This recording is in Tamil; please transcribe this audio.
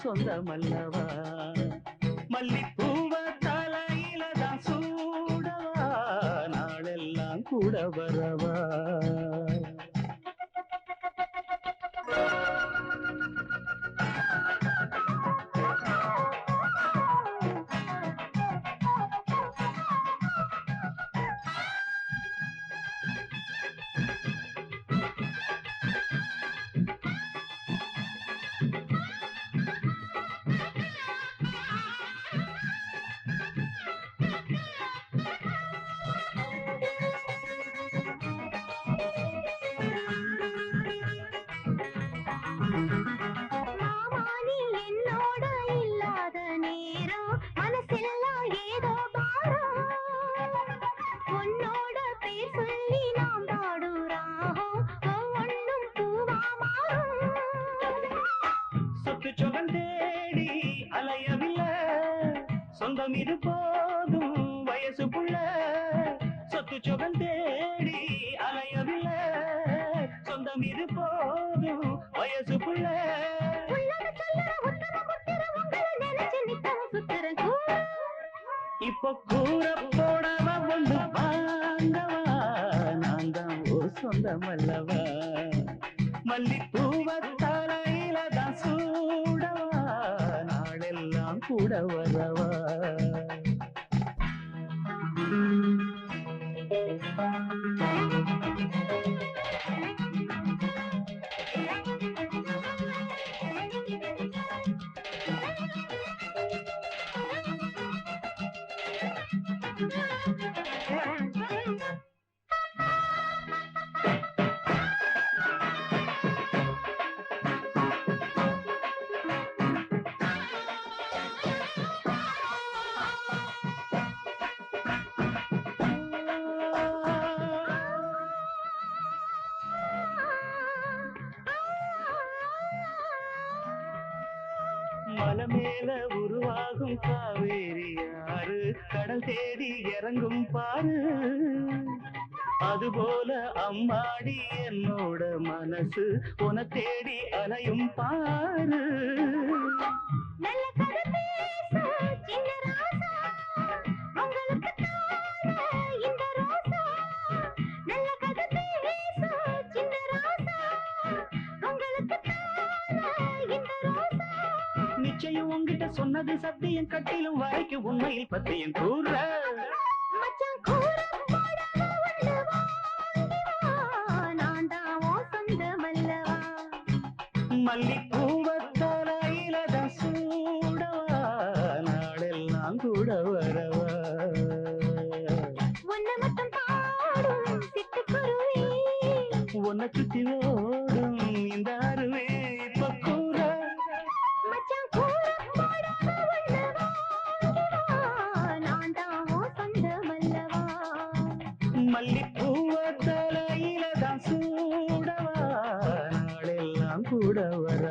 சொந்தமல்லவா மல்லிப்பூவ தலையில தான் சூடவா நாளெல்லாம் கூட வரவா மாமா நீ என்னோட இல்லாத நேரம் மனசெல்லாம் ஏதோ பாரம் உன்னோட பேர் சொல்லி நாம் பாடுறாகும் ஒவ்வொன்னும் பூவா மாறும் சொத்து சுகம் தேடி அலையவில்லை சொந்தம் இது போதும் வயசு புள்ள சொத்து சுகம் தேடி அலையவில்லை சொந்தம் இது போதும் வயசு புள்ள உள்ளத சொல்லுற உத்தம புத்திர உங்களை நினைச்சு நித்தம் சுத்துறேன் கூட இப்போ கூற போடவா ஒன்று வாங்கவா நான் தான் ஓ சொந்தமல்லவா மல்லிப்பூவ தலையில தான் சூடவா நாளெல்லாம் கூட வரவா மலை மேல உருவாகும் காவேரி யாரு கடல் தேடி இறங்கும் பாரு அதுபோல அம்மாடி என்னோட மனசு உன தேடி அலையும் பாரு நல்ல கதை பேச சின்ன ராசா உங்களுக்கு தார இந்த ரோசா நல்ல கதை பேச சின்ன ராசா உங்களுக்கு தார இந்த ரோசா நிச்சயம் உன்கிட்ட சொன்னது சத்தியம் கட்டிலும் வரைக்கும் உண்மையில் பத்தியம் கூற மச்சான் கூற போடாத ஒண்ணு வாங்கிவா நான் தான் உன் சொந்தமல்லவா மல்லிப்பூவ தலையில தான் சூடவா நாளெல்லாம் கூட வரவா உன்னை மட்டும் பாடும் சிட்டுக்குருவி உன்னை சுத்தி ஓடும் இந்த அருவே இப்ப கூற மச்சான் கூற போடாத ஒண்ணு வாங்கிவா நான் தான் உன் சொந்தமல்லவா மல்லிப்பூவ தலையில தான் சூடவா நாளெல்லாம் கூட வர